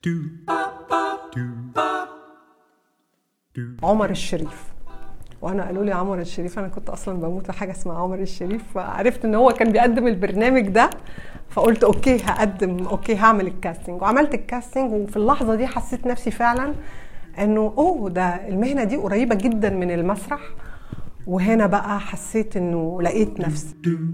عمر الشريف وانا قالوا لي عمر الشريف انا كنت اصلا بموت في حاجه اسمها عمر الشريف فعرفت ان هو كان بيقدم البرنامج ده فقلت اوكي هقدم اوكي هعمل الكاستنج وعملت الكاستنج وفي اللحظه دي حسيت نفسي فعلا انه اوه ده المهنه دي قريبه جدا من المسرح وهنا بقى حسيت انه لقيت نفسي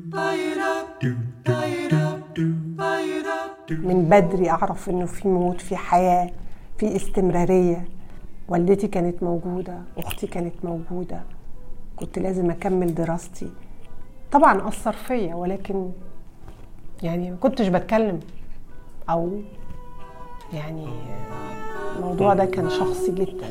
من بدري اعرف انه في موت في حياه في استمراريه والدتي كانت موجوده اختي كانت موجوده كنت لازم اكمل دراستي طبعا اثر فيا ولكن يعني ما كنتش بتكلم او يعني الموضوع ده كان شخصي جدا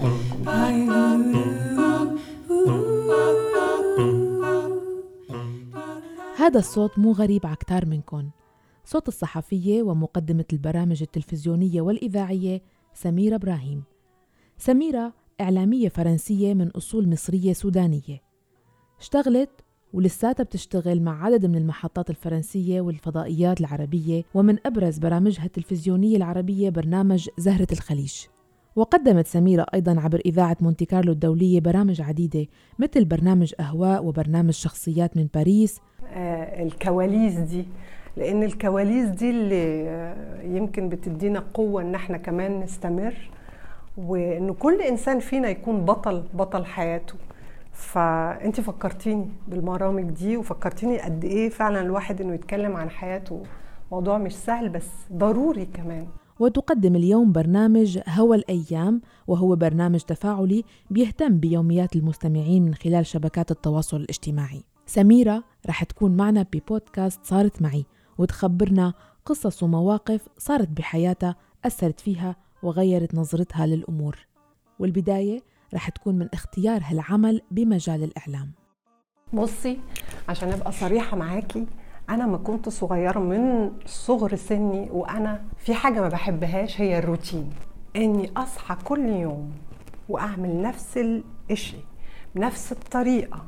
هذا الصوت مو غريب على كتار منكم صوت الصحفية ومقدمة البرامج التلفزيونية والإذاعية سميرة إبراهيم سميرة إعلامية فرنسية من أصول مصرية سودانية اشتغلت ولساتها بتشتغل مع عدد من المحطات الفرنسية والفضائيات العربية ومن أبرز برامجها التلفزيونية العربية برنامج زهرة الخليج وقدمت سميرة أيضا عبر إذاعة مونتي كارلو الدولية برامج عديدة مثل برنامج أهواء وبرنامج شخصيات من باريس آه الكواليس دي لأن الكواليس دي اللي آه يمكن بتدينا قوة إن احنا كمان نستمر وإن كل إنسان فينا يكون بطل بطل حياته فانت فكرتيني بالبرامج دي وفكرتيني قد ايه فعلا الواحد انه يتكلم عن حياته موضوع مش سهل بس ضروري كمان وتقدم اليوم برنامج هوى الأيام وهو برنامج تفاعلي بيهتم بيوميات المستمعين من خلال شبكات التواصل الاجتماعي سميرة رح تكون معنا ببودكاست صارت معي وتخبرنا قصص ومواقف صارت بحياتها أثرت فيها وغيرت نظرتها للأمور والبداية رح تكون من اختيار هالعمل بمجال الإعلام بصي عشان ابقى صريحه معاكي انا ما كنت صغيره من صغر سني وانا في حاجه ما بحبهاش هي الروتين اني اصحى كل يوم واعمل نفس الشيء بنفس الطريقه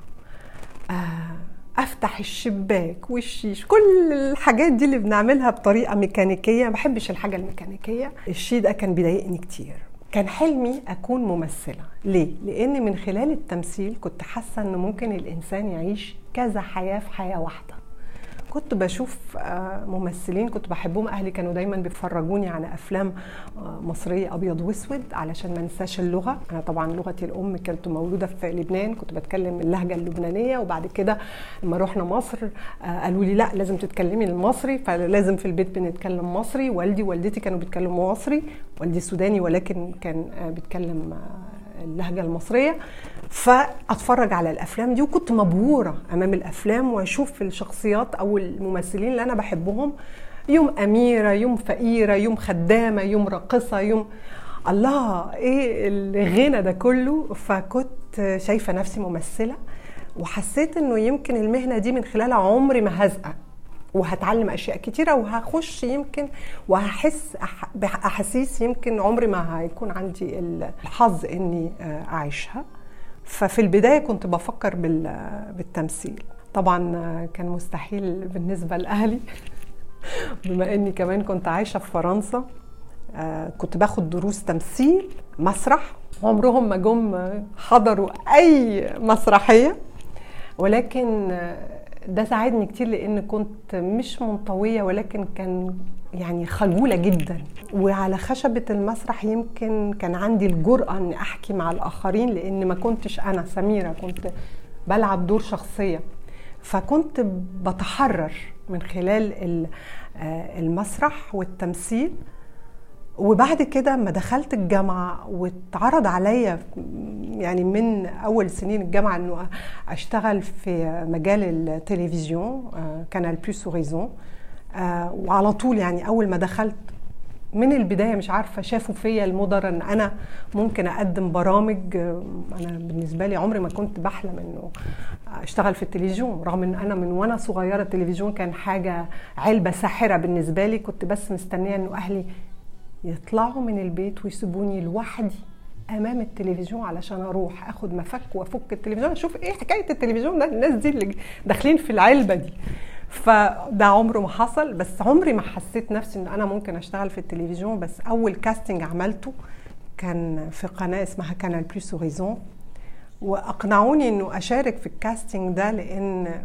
افتح الشباك والشيش كل الحاجات دي اللي بنعملها بطريقه ميكانيكيه ما بحبش الحاجه الميكانيكيه الشيء ده كان بيضايقني كتير كان حلمي اكون ممثله ليه لان من خلال التمثيل كنت حاسه ان ممكن الانسان يعيش كذا حياه في حياه واحده كنت بشوف ممثلين كنت بحبهم اهلي كانوا دايما بيفرجوني على افلام مصريه ابيض واسود علشان ما انساش اللغه انا طبعا لغتي الام كنت مولوده في لبنان كنت بتكلم اللهجه اللبنانيه وبعد كده لما رحنا مصر قالوا لي لا لازم تتكلمي المصري فلازم في البيت بنتكلم مصري والدي ووالدتي كانوا بيتكلموا مصري والدي سوداني ولكن كان بيتكلم اللهجة المصرية فأتفرج على الأفلام دي وكنت مبهورة أمام الأفلام وأشوف الشخصيات أو الممثلين اللي أنا بحبهم يوم أميرة يوم فقيرة يوم خدامة يوم راقصة يوم الله إيه الغنى ده كله فكنت شايفة نفسي ممثلة وحسيت إنه يمكن المهنة دي من خلالها عمري ما هزقق وهتعلم اشياء كتيره وهخش يمكن وهحس باحاسيس يمكن عمري ما هيكون عندي الحظ اني اعيشها ففي البدايه كنت بفكر بالتمثيل طبعا كان مستحيل بالنسبه لاهلي بما اني كمان كنت عايشه في فرنسا كنت باخد دروس تمثيل مسرح عمرهم ما جم حضروا اي مسرحيه ولكن ده ساعدني كتير لان كنت مش منطويه ولكن كان يعني خجوله جدا وعلى خشبه المسرح يمكن كان عندي الجرأه اني احكي مع الاخرين لان ما كنتش انا سميره كنت بلعب دور شخصيه فكنت بتحرر من خلال المسرح والتمثيل وبعد كده ما دخلت الجامعة واتعرض عليا يعني من أول سنين الجامعة إنه أشتغل في مجال التلفزيون كانال بلوس هوريزون وعلى طول يعني أول ما دخلت من البداية مش عارفة شافوا فيا المدراء إن أنا ممكن أقدم برامج أنا بالنسبة لي عمري ما كنت بحلم إنه أشتغل في التلفزيون رغم إن أنا من وأنا صغيرة التلفزيون كان حاجة علبة ساحرة بالنسبة لي كنت بس مستنية إنه أهلي يطلعوا من البيت ويسيبوني لوحدي امام التلفزيون علشان اروح اخد مفك وافك التلفزيون اشوف ايه حكايه التلفزيون ده الناس دي اللي داخلين في العلبه دي فده عمره ما حصل بس عمري ما حسيت نفسي ان انا ممكن اشتغل في التلفزيون بس اول كاستنج عملته كان في قناه اسمها كانال بلوس هوريزون واقنعوني انه اشارك في الكاستنج ده لان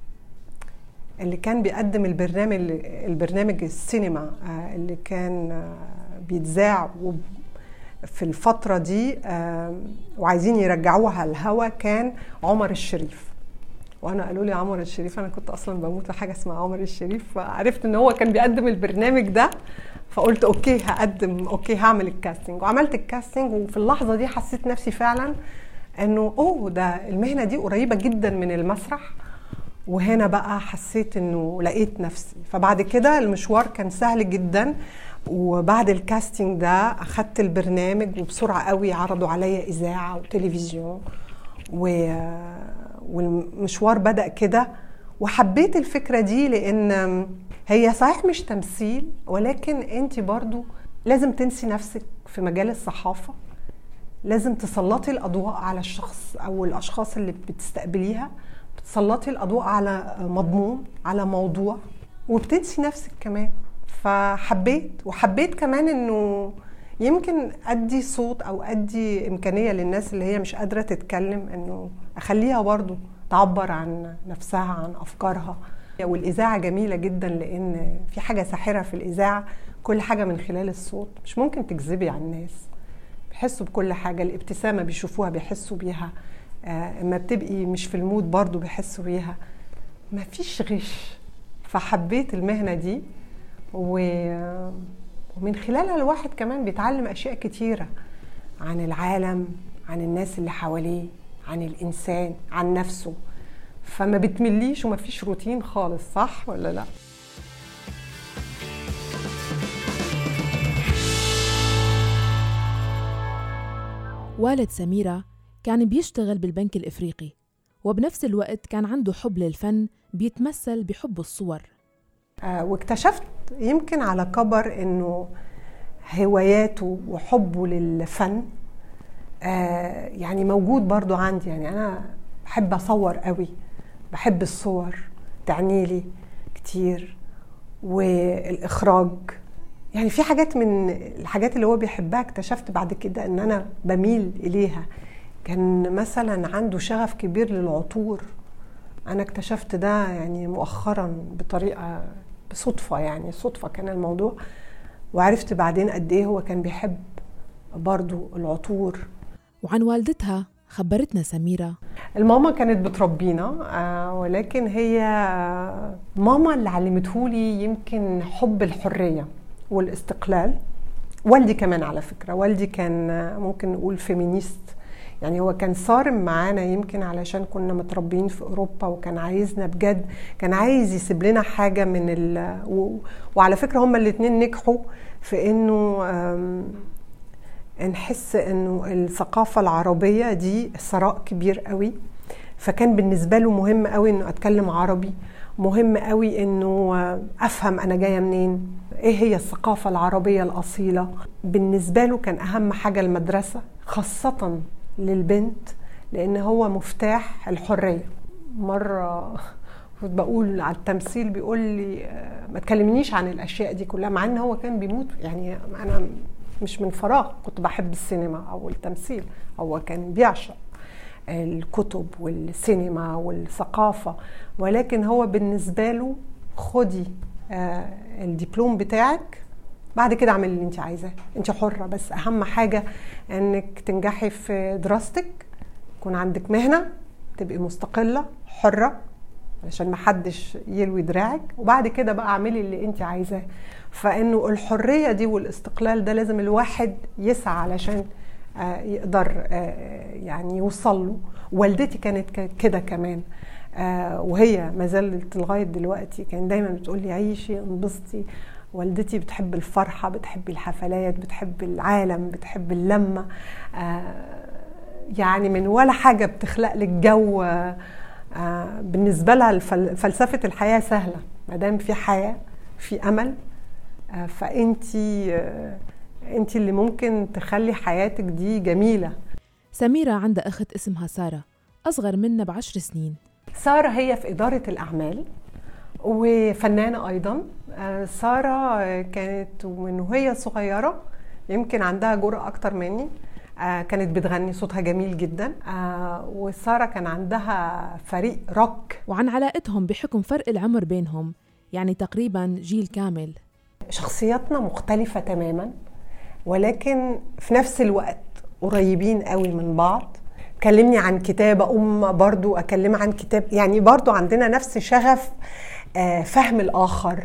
اللي كان بيقدم البرنامج البرنامج السينما اللي كان بيتذاع في الفترة دي وعايزين يرجعوها على الهوا كان عمر الشريف وانا قالوا لي عمر الشريف انا كنت اصلا بموت في حاجه اسمها عمر الشريف فعرفت ان هو كان بيقدم البرنامج ده فقلت اوكي هقدم اوكي هعمل الكاستنج وعملت الكاستنج وفي اللحظه دي حسيت نفسي فعلا انه اوه ده المهنه دي قريبه جدا من المسرح وهنا بقى حسيت انه لقيت نفسي فبعد كده المشوار كان سهل جدا وبعد الكاستنج ده اخدت البرنامج وبسرعه قوي عرضوا عليا اذاعه وتلفزيون و... والمشوار بدا كده وحبيت الفكره دي لان هي صحيح مش تمثيل ولكن انت برضو لازم تنسي نفسك في مجال الصحافه لازم تسلطي الاضواء على الشخص او الاشخاص اللي بتستقبليها بتسلطي الاضواء على مضمون على موضوع وبتنسي نفسك كمان فحبيت وحبيت كمان انه يمكن ادي صوت او ادي امكانيه للناس اللي هي مش قادره تتكلم انه اخليها برضو تعبر عن نفسها عن افكارها والاذاعه جميله جدا لان في حاجه ساحره في الاذاعه كل حاجه من خلال الصوت مش ممكن تكذبي على الناس بيحسوا بكل حاجه الابتسامه بيشوفوها بيحسوا بيها اما بتبقي مش في المود برضو بيحسوا بيها مفيش غش فحبيت المهنه دي و... ومن خلالها الواحد كمان بيتعلم اشياء كتيره عن العالم عن الناس اللي حواليه عن الانسان عن نفسه فما بتمليش وما فيش روتين خالص صح ولا لا والد سميرة كان بيشتغل بالبنك الإفريقي وبنفس الوقت كان عنده حب للفن بيتمثل بحب الصور آه واكتشفت يمكن على كبر انه هواياته وحبه للفن آه يعني موجود برضو عندي يعني انا بحب اصور قوي بحب الصور تعني لي كتير والاخراج يعني في حاجات من الحاجات اللي هو بيحبها اكتشفت بعد كده ان انا بميل اليها كان مثلا عنده شغف كبير للعطور انا اكتشفت ده يعني مؤخرا بطريقه بصدفه يعني صدفه كان الموضوع وعرفت بعدين قد ايه هو كان بيحب برضو العطور وعن والدتها خبرتنا سميرة الماما كانت بتربينا آه ولكن هي ماما اللي علمتهولي يمكن حب الحرية والاستقلال والدي كمان على فكرة والدي كان ممكن نقول فيمينيست يعني هو كان صارم معانا يمكن علشان كنا متربيين في اوروبا وكان عايزنا بجد كان عايز يسيب لنا حاجه من ال و... وعلى فكره هما الاثنين نجحوا في انه نحس انه الثقافه العربيه دي ثراء كبير قوي فكان بالنسبه له مهم قوي انه اتكلم عربي مهم قوي انه افهم انا جايه منين ايه هي الثقافه العربيه الاصيله بالنسبه له كان اهم حاجه المدرسه خاصه للبنت لان هو مفتاح الحريه مره كنت بقول على التمثيل بيقول لي ما تكلمنيش عن الاشياء دي كلها مع ان هو كان بيموت يعني انا مش من فراغ كنت بحب السينما او التمثيل هو كان بيعشق الكتب والسينما والثقافه ولكن هو بالنسبه له خدي الدبلوم بتاعك بعد كده اعملي اللي انت عايزاه انت حره بس اهم حاجه انك تنجحي في دراستك يكون عندك مهنه تبقي مستقله حره علشان محدش يلوي دراعك وبعد كده بقى اعملي اللي انت عايزاه فانه الحريه دي والاستقلال ده لازم الواحد يسعى علشان يقدر يعني يوصل له والدتي كانت كده كمان وهي ما زالت لغايه دلوقتي كان دايما بتقول لي عيشي انبسطي والدتي بتحب الفرحة بتحب الحفلات بتحب العالم بتحب اللمة يعني من ولا حاجة بتخلق لك جو بالنسبة لها فلسفة الحياة سهلة ما دام في حياة في أمل فأنتي أنت اللي ممكن تخلي حياتك دي جميلة سميرة عندها أخت اسمها سارة أصغر منا بعشر سنين سارة هي في إدارة الأعمال وفنانة أيضا آه، سارة كانت من وهي صغيرة يمكن عندها جرأة أكتر مني آه، كانت بتغني صوتها جميل جدا آه، وسارة كان عندها فريق روك وعن علاقتهم بحكم فرق العمر بينهم يعني تقريبا جيل كامل شخصياتنا مختلفة تماما ولكن في نفس الوقت قريبين قوي من بعض كلمني عن كتاب أم برضو أكلمها عن كتاب يعني برضو عندنا نفس شغف آه، فهم الآخر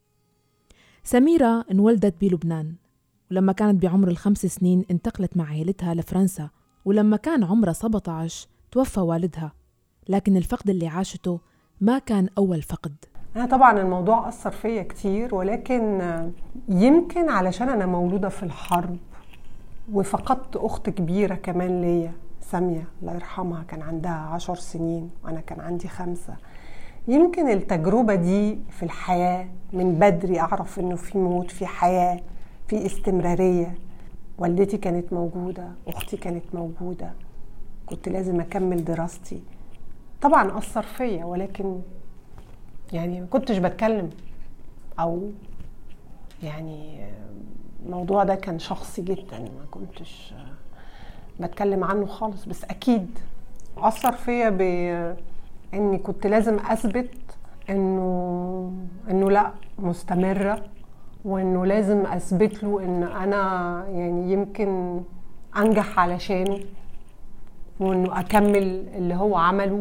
سميرة انولدت بلبنان ولما كانت بعمر الخمس سنين انتقلت مع عائلتها لفرنسا ولما كان عمرها 17 توفى والدها لكن الفقد اللي عاشته ما كان أول فقد أنا طبعا الموضوع أثر فيا كتير ولكن آه، يمكن علشان أنا مولودة في الحرب وفقدت أخت كبيرة كمان ليا سامية الله يرحمها كان عندها عشر سنين وأنا كان عندي خمسة يمكن التجربة دي في الحياة من بدري أعرف إنه في موت في حياة في استمرارية والدتي كانت موجودة أختي كانت موجودة كنت لازم أكمل دراستي طبعا أثر فيا ولكن يعني ما كنتش بتكلم أو يعني الموضوع ده كان شخصي جدا ما كنتش بتكلم عنه خالص بس أكيد أثر فيا بإني كنت لازم أثبت إنه إنه لأ مستمرة وانه لازم اثبت له ان انا يعني يمكن انجح علشانه وانه اكمل اللي هو عمله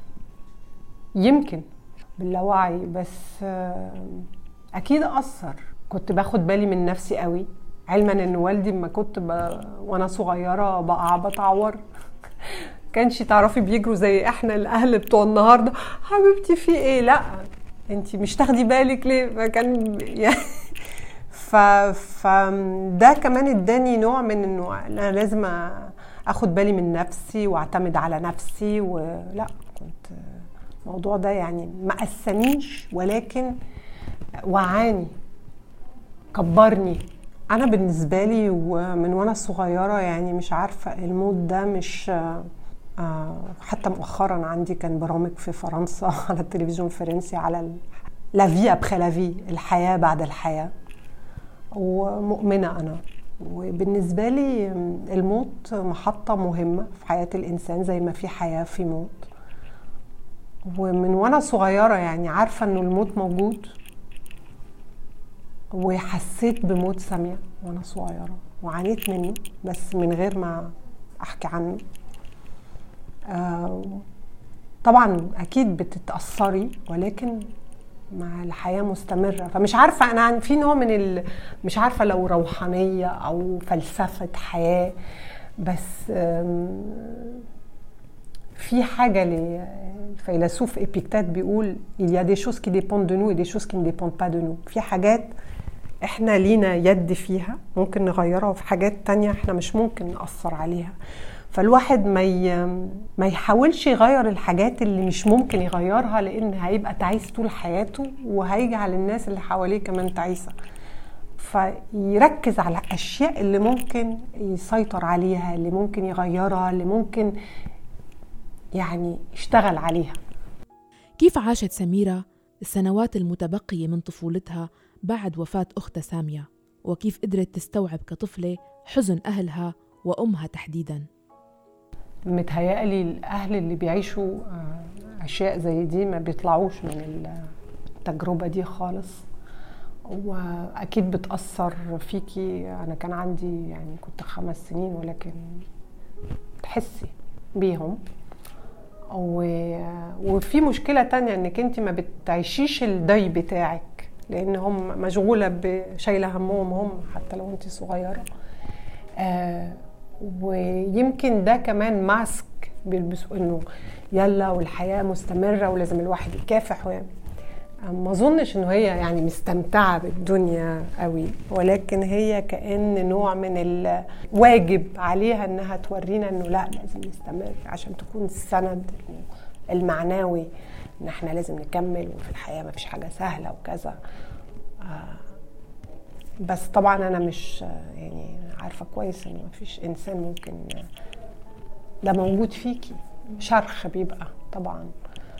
يمكن باللاوعي بس اكيد اثر كنت باخد بالي من نفسي قوي علما ان والدي ما كنت ب... وانا صغيره بقع بتعور كانش تعرفي بيجروا زي احنا الاهل بتوع النهارده حبيبتي في ايه لا انت مش تاخدي بالك ليه فكان يعني ف... فده كمان اداني نوع من انه انا لازم اخد بالي من نفسي واعتمد على نفسي ولا كنت الموضوع ده يعني ما قسانيش ولكن وعاني كبرني انا بالنسبه لي ومن وانا صغيره يعني مش عارفه الموت ده مش حتى مؤخرا عندي كان برامج في فرنسا على التلفزيون الفرنسي على لا في ابخي لا في الحياه بعد الحياه ومؤمنه انا وبالنسبه لي الموت محطه مهمه في حياه الانسان زي ما في حياه في موت ومن وانا صغيره يعني عارفه انه الموت موجود وحسيت بموت ساميه وانا صغيره وعانيت منه بس من غير ما احكي عنه آه طبعا اكيد بتتاثري ولكن مع الحياه مستمره فمش عارفه انا في نوع من ال... مش عارفه لو روحانيه او فلسفه حياه بس في حاجه للفيلسوف ابيكتات بيقول il y a des choses qui dépendent de nous et des choses qui ne dépendent pas de nous في حاجات احنا لينا يد فيها ممكن نغيرها وفي حاجات تانية احنا مش ممكن نأثر عليها فالواحد ما ي... ما يحاولش يغير الحاجات اللي مش ممكن يغيرها لان هيبقى تعيس طول حياته وهيجعل الناس اللي حواليه كمان تعيسه فيركز على الاشياء اللي ممكن يسيطر عليها اللي ممكن يغيرها اللي ممكن يعني يشتغل عليها كيف عاشت سميرة السنوات المتبقية من طفولتها بعد وفاة أختها سامية وكيف قدرت تستوعب كطفلة حزن أهلها وأمها تحديداً متهيألي الأهل اللي بيعيشوا أشياء زي دي ما بيطلعوش من التجربة دي خالص وأكيد بتأثر فيكي أنا كان عندي يعني كنت خمس سنين ولكن تحسي بيهم وفي مشكلة تانية انك انت ما بتعيشيش الدي بتاعك لان هم مشغولة بشايلة همهم هم حتى لو انت صغيرة آه ويمكن ده كمان ماسك بيلبسوا انه يلا والحياه مستمره ولازم الواحد يكافح ويعمل ما اظنش انه هي يعني مستمتعه بالدنيا قوي ولكن هي كان نوع من الواجب عليها انها تورينا انه لا لازم نستمر عشان تكون السند المعنوي ان احنا لازم نكمل وفي الحياه ما فيش حاجه سهله وكذا بس طبعا انا مش يعني عارفه كويس ان مفيش انسان ممكن ده موجود فيكي شرخ بيبقى طبعا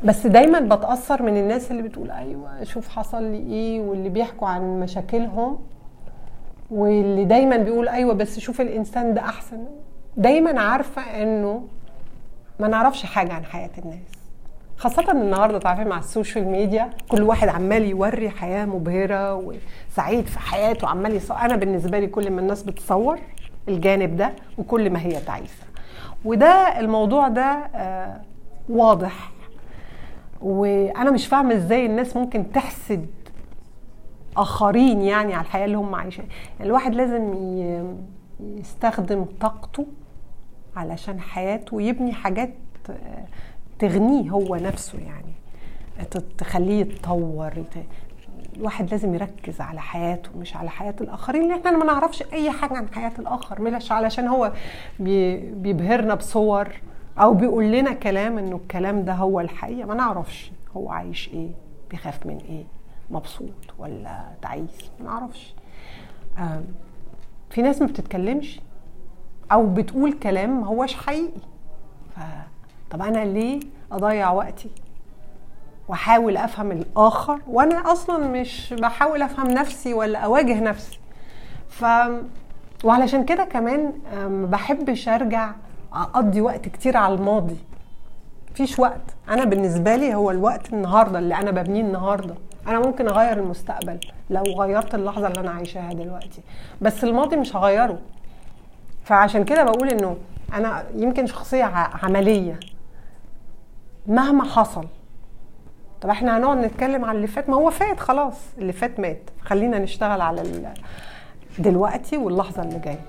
بس دايما بتاثر من الناس اللي بتقول ايوه شوف حصل لي ايه واللي بيحكوا عن مشاكلهم واللي دايما بيقول ايوه بس شوف الانسان ده احسن دايما عارفه انه ما نعرفش حاجه عن حياه الناس خاصة النهارده تعرفين مع السوشيال ميديا كل واحد عمال يوري حياة مبهرة وسعيد في حياته عمال يصور أنا بالنسبة لي كل ما الناس بتصور الجانب ده وكل ما هي تعيسة وده الموضوع ده آه واضح وانا مش فاهمه ازاي الناس ممكن تحسد اخرين يعني على الحياه اللي هم عايشين يعني الواحد لازم يستخدم طاقته علشان حياته ويبني حاجات تغنيه هو نفسه يعني تخليه يتطور الواحد لازم يركز على حياته مش على حياه الاخرين لان احنا ما نعرفش اي حاجه عن حياه الاخر مش علشان هو بيبهرنا بصور او بيقول لنا كلام انه الكلام ده هو الحقيقه ما نعرفش هو عايش ايه بيخاف من ايه مبسوط ولا تعيس ما نعرفش في ناس ما بتتكلمش او بتقول كلام ما هوش حقيقي ف... طب انا ليه اضيع وقتي واحاول افهم الاخر وانا اصلا مش بحاول افهم نفسي ولا اواجه نفسي ف وعلشان كده كمان ما بحبش ارجع اقضي وقت كتير على الماضي مفيش وقت انا بالنسبه لي هو الوقت النهارده اللي انا ببنيه النهارده انا ممكن اغير المستقبل لو غيرت اللحظه اللي انا عايشاها دلوقتي بس الماضي مش هغيره فعشان كده بقول انه انا يمكن شخصيه عمليه مهما حصل طب احنا هنقعد نتكلم على اللي فات ما هو فات خلاص اللي فات مات خلينا نشتغل على دلوقتي واللحظه اللي جايه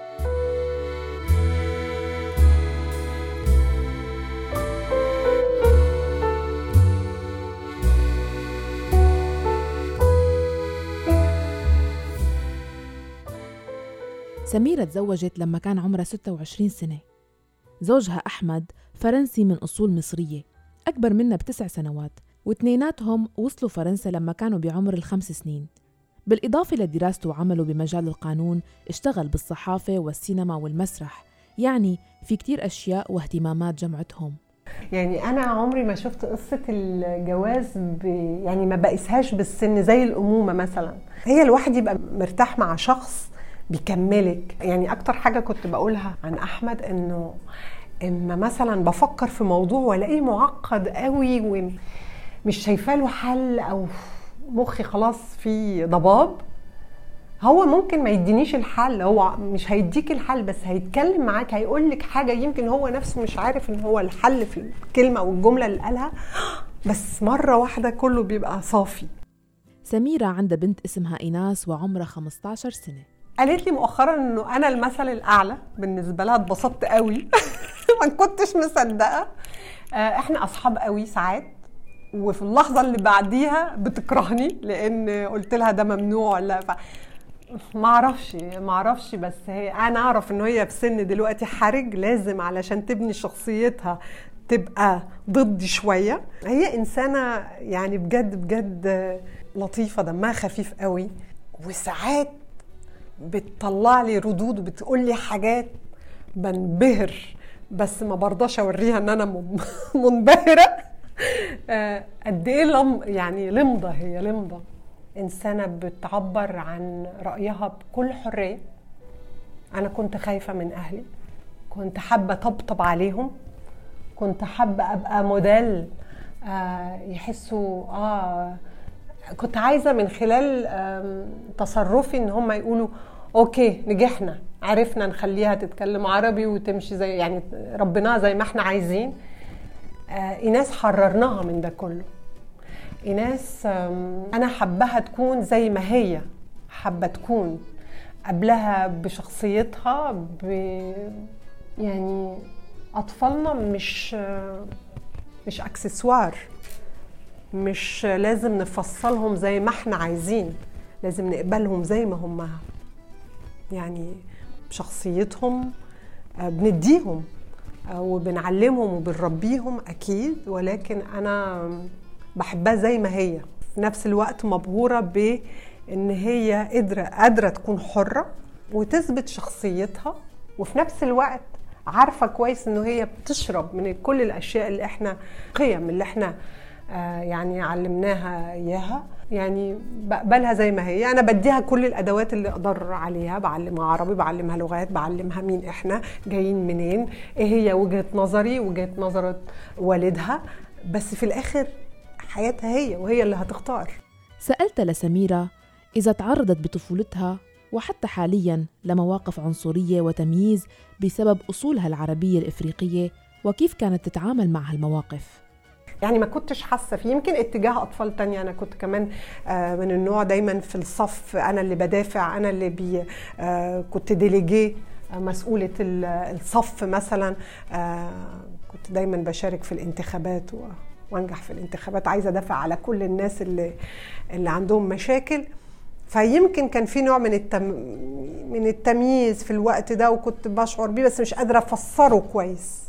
سميرة تزوجت لما كان عمرها 26 سنة زوجها أحمد فرنسي من أصول مصرية أكبر منها بتسع سنوات واثنيناتهم وصلوا فرنسا لما كانوا بعمر الخمس سنين بالإضافة لدراسته وعمله بمجال القانون اشتغل بالصحافة والسينما والمسرح يعني في كتير أشياء واهتمامات جمعتهم يعني انا عمري ما شفت قصه الجواز ب... يعني ما بقيسهاش بالسن زي الامومه مثلا هي الواحد يبقى مرتاح مع شخص بيكملك يعني اكتر حاجه كنت بقولها عن احمد انه اما مثلا بفكر في موضوع والاقيه معقد قوي ومش شايفه له حل او مخي خلاص في ضباب هو ممكن ما يدينيش الحل هو مش هيديك الحل بس هيتكلم معاك هيقول لك حاجه يمكن هو نفسه مش عارف ان هو الحل في الكلمه او الجمله اللي قالها بس مره واحده كله بيبقى صافي سميرة عندها بنت اسمها إيناس وعمرها 15 سنة قالت لي مؤخرا انه انا المثل الاعلى بالنسبه لها اتبسطت قوي ما كنتش مصدقه احنا اصحاب قوي ساعات وفي اللحظه اللي بعديها بتكرهني لان قلت لها ده ممنوع ولا ف... ما اعرفش ما اعرفش بس هي انا اعرف ان هي في سن دلوقتي حرج لازم علشان تبني شخصيتها تبقى ضدي شويه هي انسانه يعني بجد بجد لطيفه دمها خفيف قوي وساعات بتطلع لي ردود وبتقول لي حاجات بنبهر بس ما برضاش اوريها ان انا منبهره قد ايه لم يعني لمضه هي لمضه انسانه بتعبر عن رايها بكل حريه انا كنت خايفه من اهلي كنت حابه طبطب عليهم كنت حابه ابقى موديل آه يحسوا اه كنت عايزه من خلال تصرفي ان هم يقولوا اوكي نجحنا عرفنا نخليها تتكلم عربي وتمشي زي يعني ربنا زي ما احنا عايزين آه ايناس حررناها من ده كله ايناس انا حبها تكون زي ما هي حابه تكون قبلها بشخصيتها ب يعني اطفالنا مش مش اكسسوار مش لازم نفصلهم زي ما احنا عايزين لازم نقبلهم زي ما هم يعني بشخصيتهم بنديهم وبنعلمهم وبنربيهم اكيد ولكن انا بحبها زي ما هي في نفس الوقت مبهوره بان هي قادره قادره تكون حره وتثبت شخصيتها وفي نفس الوقت عارفه كويس انه هي بتشرب من كل الاشياء اللي احنا قيم اللي احنا آه يعني علمناها اياها يعني بقبلها زي ما هي انا بديها كل الادوات اللي اقدر عليها بعلمها عربي بعلمها لغات بعلمها مين احنا جايين منين ايه هي وجهه نظري وجهه نظره والدها بس في الاخر حياتها هي وهي اللي هتختار سالت لسميره اذا تعرضت بطفولتها وحتى حاليا لمواقف عنصريه وتمييز بسبب اصولها العربيه الافريقيه وكيف كانت تتعامل مع هالمواقف يعني ما كنتش حاسه فيه يمكن اتجاه اطفال تانية انا كنت كمان من النوع دايما في الصف انا اللي بدافع انا اللي بي كنت ديليجي مسؤوله الصف مثلا كنت دايما بشارك في الانتخابات وانجح في الانتخابات عايزه ادافع على كل الناس اللي اللي عندهم مشاكل فيمكن كان في نوع من التم... من التمييز في الوقت ده وكنت بشعر بيه بس مش قادره افسره كويس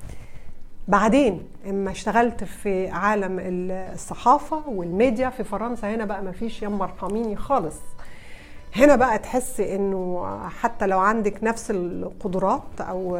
بعدين اما اشتغلت في عالم الصحافه والميديا في فرنسا هنا بقى ما فيش يما ارحميني خالص هنا بقى تحسي انه حتى لو عندك نفس القدرات او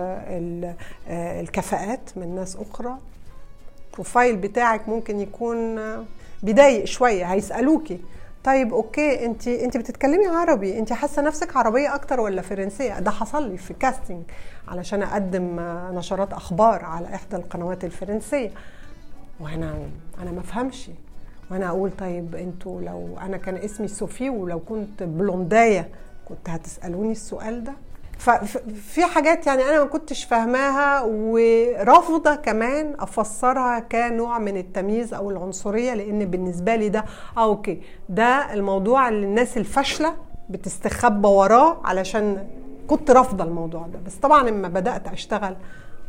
الكفاءات من ناس اخرى البروفايل بتاعك ممكن يكون بيضايق شويه هيسالوكي طيب اوكي انت انت بتتكلمي عربي انت حاسه نفسك عربيه اكتر ولا فرنسيه ده حصل لي في كاستنج علشان اقدم نشرات اخبار على احدى القنوات الفرنسيه وانا انا ما افهمش وانا اقول طيب انتوا لو انا كان اسمي صوفي ولو كنت بلوندايه كنت هتسالوني السؤال ده ففي حاجات يعني انا ما كنتش فاهماها ورافضه كمان افسرها كنوع من التمييز او العنصريه لان بالنسبه لي ده اه اوكي ده الموضوع اللي الناس الفاشله بتستخبى وراه علشان كنت رافضه الموضوع ده بس طبعا لما بدات اشتغل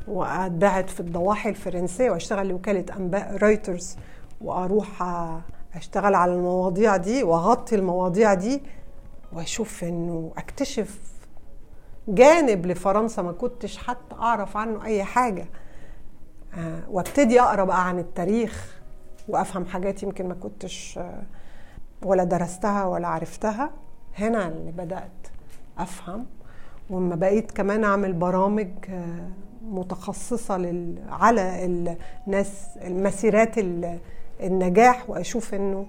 وقعدت في الضواحي الفرنسيه واشتغل لوكاله انباء رويترز واروح اشتغل على المواضيع دي واغطي المواضيع دي واشوف انه اكتشف جانب لفرنسا ما كنتش حتى اعرف عنه اي حاجه آه وابتدي اقرا بقى عن التاريخ وافهم حاجات يمكن ما كنتش آه ولا درستها ولا عرفتها هنا اللي بدات افهم وما بقيت كمان اعمل برامج آه متخصصه لل... على الناس المسيرات النجاح واشوف انه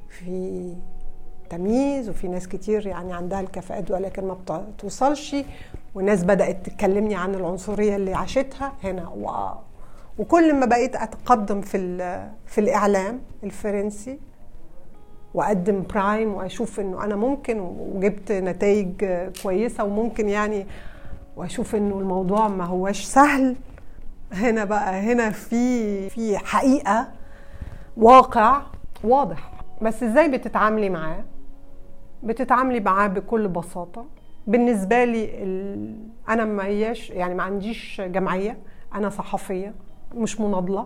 في تمييز وفي ناس كتير يعني عندها الكفاءات ولكن ما بتوصلش وناس بدات تكلمني عن العنصريه اللي عاشتها هنا و... وكل ما بقيت اتقدم في في الاعلام الفرنسي واقدم برايم واشوف انه انا ممكن وجبت نتائج كويسه وممكن يعني واشوف انه الموضوع ما هواش سهل هنا بقى هنا في في حقيقه واقع واضح بس ازاي بتتعاملي معاه بتتعاملي معاه بكل بساطه بالنسبه لي ال... انا ما هياش يعني ما عنديش جمعيه انا صحفيه مش مناضله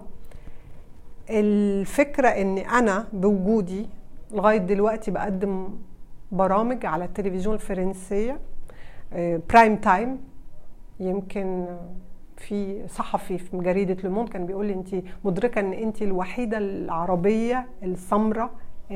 الفكره ان انا بوجودي لغايه دلوقتي بقدم برامج على التلفزيون الفرنسيه برايم تايم يمكن في صحفي في جريده لوموند كان بيقول لي انت مدركه ان انت الوحيده العربيه السمراء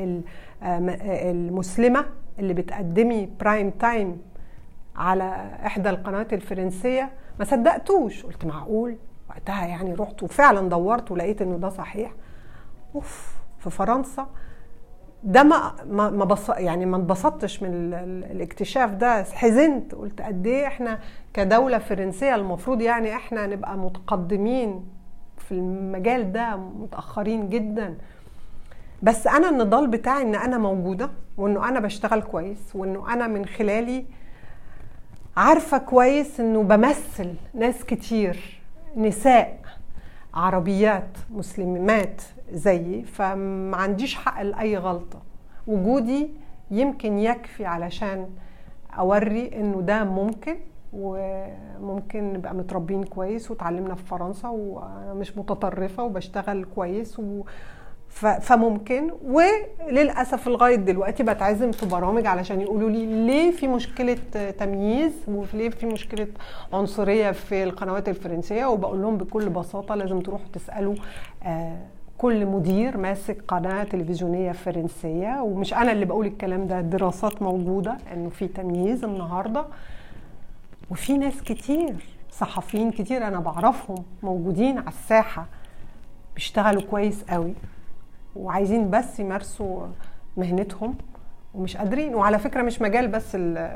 المسلمه اللي بتقدمي برايم تايم على احدى القنوات الفرنسيه ما صدقتوش قلت معقول وقتها يعني رحت وفعلا دورت ولقيت انه ده صحيح اوف في فرنسا ده ما ما ما بص يعني ما انبسطتش من الاكتشاف ده حزنت قلت قد ايه احنا كدوله فرنسيه المفروض يعني احنا نبقى متقدمين في المجال ده متاخرين جدا بس انا النضال بتاعي ان انا موجوده وانه انا بشتغل كويس وانه انا من خلالي عارفه كويس انه بمثل ناس كتير نساء عربيات مسلمات زيي فما عنديش حق لاي غلطه وجودي يمكن يكفي علشان اوري انه ده ممكن وممكن نبقى متربين كويس وتعلمنا في فرنسا وانا مش متطرفه وبشتغل كويس و فممكن وللاسف لغايه دلوقتي بتعزم في برامج علشان يقولوا لي ليه في مشكله تمييز وليه في مشكله عنصريه في القنوات الفرنسيه وبقول لهم بكل بساطه لازم تروحوا تسالوا كل مدير ماسك قناه تلفزيونيه فرنسيه ومش انا اللي بقول الكلام ده الدراسات موجوده انه في تمييز النهارده وفي ناس كتير صحفيين كتير انا بعرفهم موجودين على الساحه بيشتغلوا كويس قوي وعايزين بس يمارسوا مهنتهم ومش قادرين وعلى فكره مش مجال بس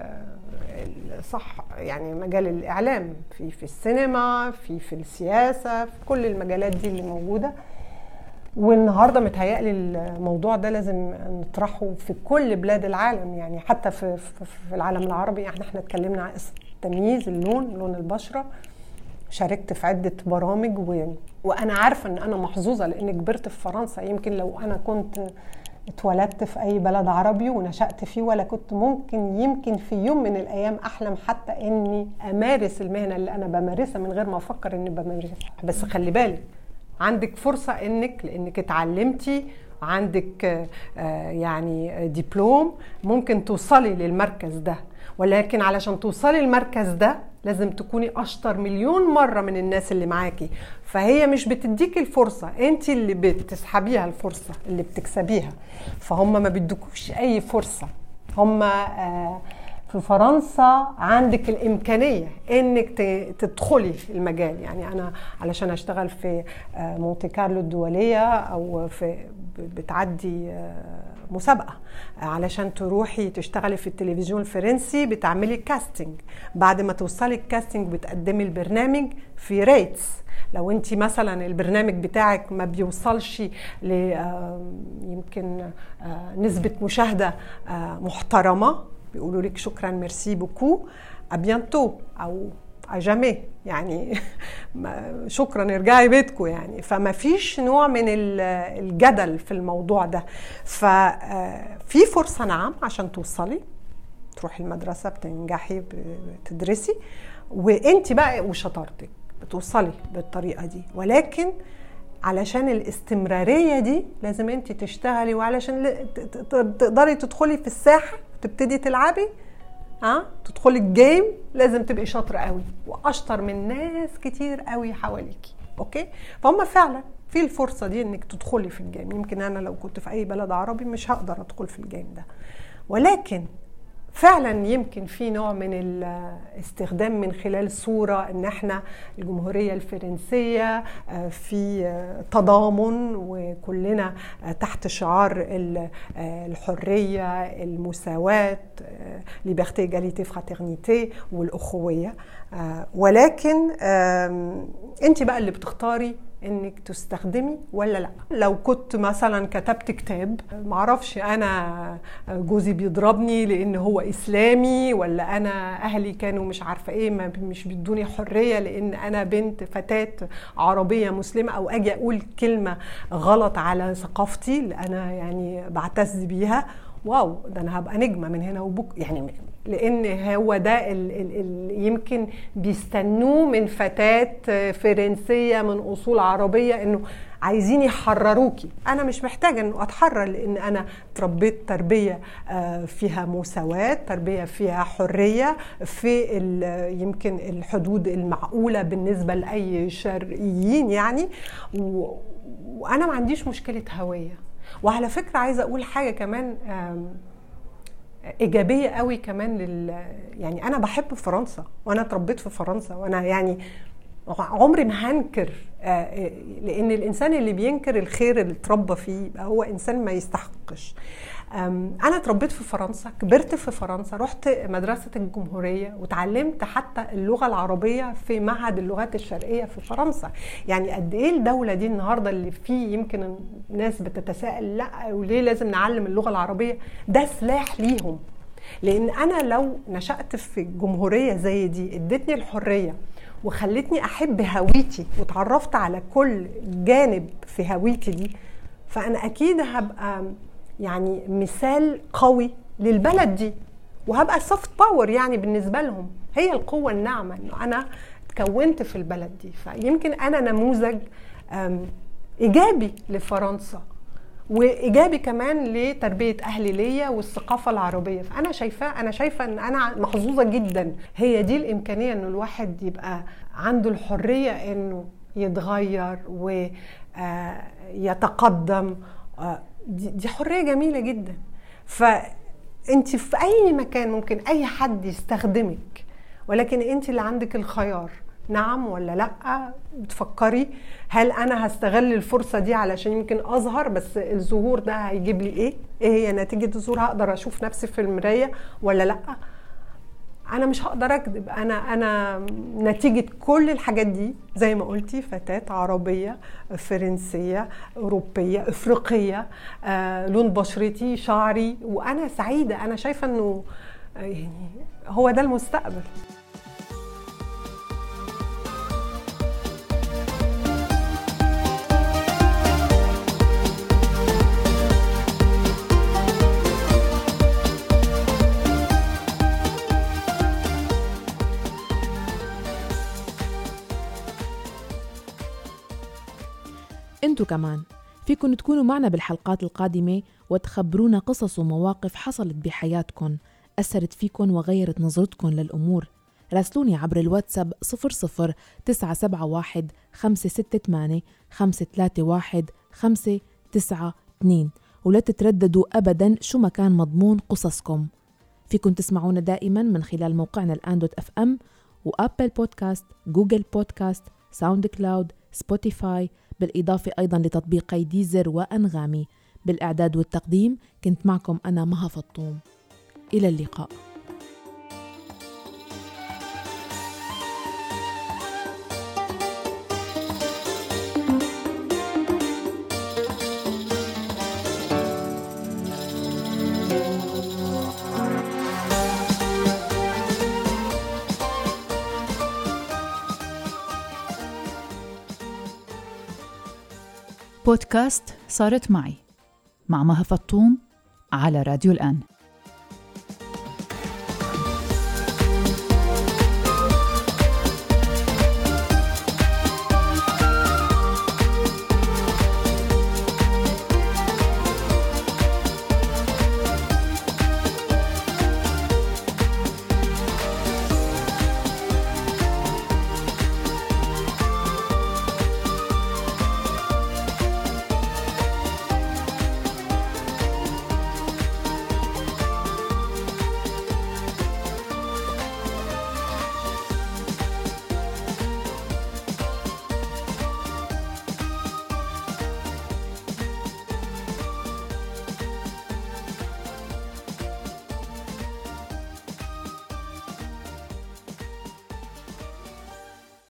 صح يعني مجال الاعلام في في السينما في في السياسه في كل المجالات دي اللي موجوده والنهارده متهيألي الموضوع ده لازم نطرحه في كل بلاد العالم يعني حتى في في العالم العربي احنا احنا اتكلمنا عن التمييز اللون لون البشره شاركت في عده برامج و... وانا عارفه ان انا محظوظه لاني كبرت في فرنسا يمكن لو انا كنت اتولدت في اي بلد عربي ونشأت فيه ولا كنت ممكن يمكن في يوم من الايام احلم حتى اني امارس المهنه اللي انا بمارسها من غير ما افكر اني بمارسها بس خلي بالك عندك فرصه انك لانك اتعلمتي عندك يعني دبلوم ممكن توصلي للمركز ده ولكن علشان توصلي المركز ده لازم تكوني اشطر مليون مره من الناس اللي معاكي فهي مش بتديكي الفرصه انت اللي بتسحبيها الفرصه اللي بتكسبيها فهم ما بيدوكوش اي فرصه هم في فرنسا عندك الامكانيه انك تدخلي المجال يعني انا علشان اشتغل في مونتي كارلو الدوليه او في بتعدي مسابقه علشان تروحي تشتغلي في التلفزيون الفرنسي بتعملي كاستنج بعد ما توصلي الكاستنج بتقدمي البرنامج في ريتس لو انت مثلا البرنامج بتاعك ما بيوصلش ل يمكن نسبه مشاهده محترمه بيقولوا لك شكرا ميرسي بوكو ابيانتو او اجامي يعني شكرا ارجعي بيتكم يعني فما فيش نوع من الجدل في الموضوع ده ففي فرصه نعم عشان توصلي تروحي المدرسه بتنجحي بتدرسي وانت بقى وشطارتك بتوصلي بالطريقه دي ولكن علشان الاستمراريه دي لازم انت تشتغلي وعلشان تقدري تدخلي في الساحه تبتدي تلعبي ها أه؟ تدخلي الجيم لازم تبقي شاطره قوي واشطر من ناس كتير قوي حواليكي اوكي فهم فعلا في الفرصه دي انك تدخلي في الجيم يمكن انا لو كنت في اي بلد عربي مش هقدر ادخل في الجيم ده ولكن فعلا يمكن في نوع من الاستخدام من خلال صورة ان احنا الجمهورية الفرنسية في تضامن وكلنا تحت شعار الحرية المساواة ليبرتي ايجاليتي فراترنيتي والأخوية ولكن انت بقى اللي بتختاري انك تستخدمي ولا لا لو كنت مثلا كتبت كتاب معرفش انا جوزي بيضربني لان هو اسلامي ولا انا اهلي كانوا مش عارفه ايه ما مش بيدوني حريه لان انا بنت فتاه عربيه مسلمه او اجي اقول كلمه غلط على ثقافتي اللي انا يعني بعتز بيها واو ده انا هبقى نجمه من هنا وبك يعني لان هو ده ال ال ال يمكن بيستنوه من فتاه فرنسيه من اصول عربيه انه عايزين يحرروكي انا مش محتاجه انه اتحرر لان انا تربيت تربيه فيها مساواه تربيه فيها حريه في يمكن الحدود المعقوله بالنسبه لاي شرقيين يعني وانا ما عنديش مشكله هويه وعلى فكره عايزه اقول حاجه كمان ايجابيه قوي كمان لل يعني انا بحب فرنسا وانا اتربيت في فرنسا وانا يعني عمري ما هنكر لان الانسان اللي بينكر الخير اللي اتربى فيه يبقى هو انسان ما يستحقش انا اتربيت في فرنسا كبرت في فرنسا رحت مدرسه الجمهوريه وتعلمت حتى اللغه العربيه في معهد اللغات الشرقيه في فرنسا يعني قد ايه الدوله دي النهارده اللي فيه يمكن الناس بتتساءل لا وليه لازم نعلم اللغه العربيه ده سلاح ليهم لان انا لو نشات في جمهوريه زي دي ادتني الحريه وخلتني احب هويتي وتعرفت على كل جانب في هويتي دي فانا اكيد هبقى يعني مثال قوي للبلد دي وهبقى سوفت باور يعني بالنسبه لهم هي القوه الناعمه انه انا اتكونت في البلد دي فيمكن انا نموذج ايجابي لفرنسا وايجابي كمان لتربيه اهلي ليا والثقافه العربيه فانا شايفاه انا شايفه ان انا محظوظه جدا هي دي الامكانيه انه الواحد يبقى عنده الحريه انه يتغير ويتقدم دي حريه جميله جدا فانت في اي مكان ممكن اي حد يستخدمك ولكن انت اللي عندك الخيار نعم ولا لا بتفكري هل انا هستغل الفرصه دي علشان يمكن اظهر بس الظهور ده هيجيب لي ايه ايه هي نتيجه الظهور هقدر اشوف نفسي في المرايه ولا لا انا مش هقدر اكذب انا انا نتيجه كل الحاجات دي زي ما قلتي فتاه عربيه فرنسيه اوروبيه افريقيه آه، لون بشرتي شعري وانا سعيده انا شايفه انه آه، يعني هو ده المستقبل انتو كمان فيكن تكونوا معنا بالحلقات القادمة وتخبرونا قصص ومواقف حصلت بحياتكم أثرت فيكن وغيرت نظرتكم للأمور راسلوني عبر الواتساب 00 971 568 531 592 ولا تترددوا أبدا شو ما كان مضمون قصصكم فيكن تسمعونا دائما من خلال موقعنا الآن دوت اف ام وأبل بودكاست جوجل بودكاست ساوند كلاود سبوتيفاي بالإضافة أيضا لتطبيقي ديزر وأنغامي بالإعداد والتقديم كنت معكم أنا مها فطوم إلى اللقاء بودكاست صارت معي مع مها فطوم على راديو الآن